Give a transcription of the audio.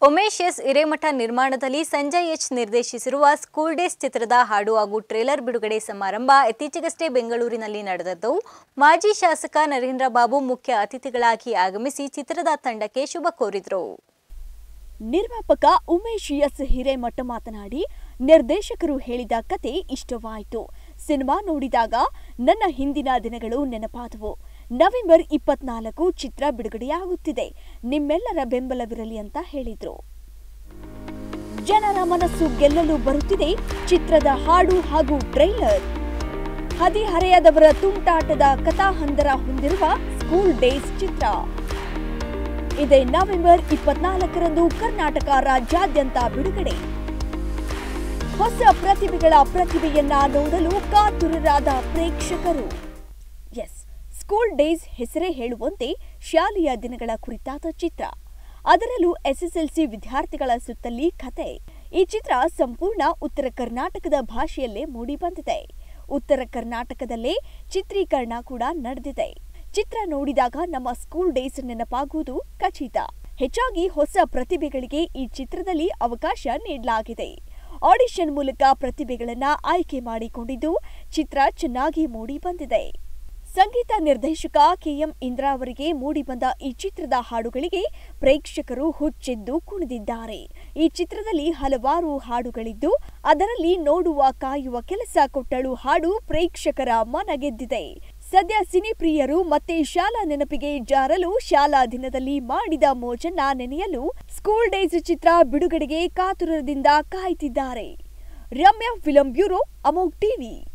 Umesh S Hiremath ನಿರ್ಮಾಣದಲ್ಲಿ Sanjay H ನಿರ್ದೇಶಿಸಿರುವ school days ಚಿತ್ರದ ಹಾಡು ಹಾಗೂ ಟ್ರೇಲರ್ ಬಿಡುಗಡೆ ಸಮಾರಂಭ ಇತ್ತೀಚೆಗಷ್ಟೇ ಬೆಂಗಳೂರಿನಲ್ಲಿ ನಡೆದದ್ದು ಮಾಜಿ ಶಾಸಕ ನರೇಂದ್ರ ಬಾಬು ಮುಖ್ಯ ಅತಿಥಿಗಳಾಗಿ ಆಗಮಿಸಿ ಚಿತ್ರದ ತಂಡಕ್ಕೆ ಶುಭ ಕೋರಿದರು ನಿರ್ಮಾಪಕ ಉಮೇಶ್ ಎಸ್ ಹಿರೇಮಠ ಮಾತನಾಡಿ ನಿರ್ದೇಶಕರು ಹೇಳಿದ ಕತೆ ಇಷ್ಟವಾಯಿತು ಸಿನಿಮಾ ನೋಡಿದಾಗ ನನ್ನ ಹಿಂದಿನ ದಿನಗಳು ನೆನಪಾದವು ನವೆಂಬರ್ ಇಪ್ಪತ್ನಾಲ್ಕು ಚಿತ್ರ ಬಿಡುಗಡೆಯಾಗುತ್ತಿದೆ ನಿಮ್ಮೆಲ್ಲರ ಬೆಂಬಲವಿರಲಿ ಅಂತ ಹೇಳಿದ್ರು ಜನರ ಮನಸ್ಸು ಗೆಲ್ಲಲು ಬರುತ್ತಿದೆ ಚಿತ್ರದ ಹಾಡು ಹಾಗೂ ಟ್ರೈಲರ್ ಹದಿಹರೆಯದವರ ತುಂಟಾಟದ ಕಥಾಹಂದರ ಹೊಂದಿರುವ ಸ್ಕೂಲ್ ಡೇಸ್ ಚಿತ್ರ ಇದೇ ನವೆಂಬರ್ ಇಪ್ಪತ್ನಾಲ್ಕರಂದು ಕರ್ನಾಟಕ ರಾಜ್ಯಾದ್ಯಂತ ಬಿಡುಗಡೆ ಹೊಸ ಪ್ರತಿಭೆಗಳ ಪ್ರತಿಭೆಯನ್ನ ನೋಡಲು ಕಾತುರರಾದ ಪ್ರೇಕ್ಷಕರು ಎಸ್ ಸ್ಕೂಲ್ ಡೇಸ್ ಹೆಸರೇ ಹೇಳುವಂತೆ ಶಾಲೆಯ ದಿನಗಳ ಕುರಿತಾದ ಚಿತ್ರ ಅದರಲ್ಲೂ ಎಸ್ಎಸ್ಎಲ್ಸಿ ವಿದ್ಯಾರ್ಥಿಗಳ ಸುತ್ತಲ್ಲಿ ಕತೆ ಈ ಚಿತ್ರ ಸಂಪೂರ್ಣ ಉತ್ತರ ಕರ್ನಾಟಕದ ಭಾಷೆಯಲ್ಲೇ ಮೂಡಿಬಂದಿದೆ ಉತ್ತರ ಕರ್ನಾಟಕದಲ್ಲೇ ಚಿತ್ರೀಕರಣ ಕೂಡ ನಡೆದಿದೆ ಚಿತ್ರ ನೋಡಿದಾಗ ನಮ್ಮ ಸ್ಕೂಲ್ ಡೇಸ್ ನೆನಪಾಗುವುದು ಖಚಿತ ಹೆಚ್ಚಾಗಿ ಹೊಸ ಪ್ರತಿಭೆಗಳಿಗೆ ಈ ಚಿತ್ರದಲ್ಲಿ ಅವಕಾಶ ನೀಡಲಾಗಿದೆ ಆಡಿಷನ್ ಮೂಲಕ ಪ್ರತಿಭೆಗಳನ್ನ ಆಯ್ಕೆ ಮಾಡಿಕೊಂಡಿದ್ದು ಚಿತ್ರ ಚೆನ್ನಾಗಿ ಮೂಡಿ ಬಂದಿದೆ ಸಂಗೀತ ನಿರ್ದೇಶಕ ಕೆಎಂ ಇಂದ್ರ ಅವರಿಗೆ ಮೂಡಿಬಂದ ಈ ಚಿತ್ರದ ಹಾಡುಗಳಿಗೆ ಪ್ರೇಕ್ಷಕರು ಹುಚ್ಚೆದ್ದು ಕುಣಿದಿದ್ದಾರೆ ಈ ಚಿತ್ರದಲ್ಲಿ ಹಲವಾರು ಹಾಡುಗಳಿದ್ದು ಅದರಲ್ಲಿ ನೋಡುವ ಕಾಯುವ ಕೆಲಸ ಕೊಟ್ಟಳು ಹಾಡು ಪ್ರೇಕ್ಷಕರ ಮನ ಗೆದ್ದಿದೆ ಸದ್ಯ ಸಿನಿಪ್ರಿಯರು ಮತ್ತೆ ಶಾಲಾ ನೆನಪಿಗೆ ಜಾರಲು ಶಾಲಾ ದಿನದಲ್ಲಿ ಮಾಡಿದ ಮೋಜನ್ನ ನೆನೆಯಲು ಸ್ಕೂಲ್ ಡೇಸ್ ಚಿತ್ರ ಬಿಡುಗಡೆಗೆ ಕಾತುರದಿಂದ ಕಾಯ್ತಿದ್ದಾರೆ Ramya film bureau Amogh TV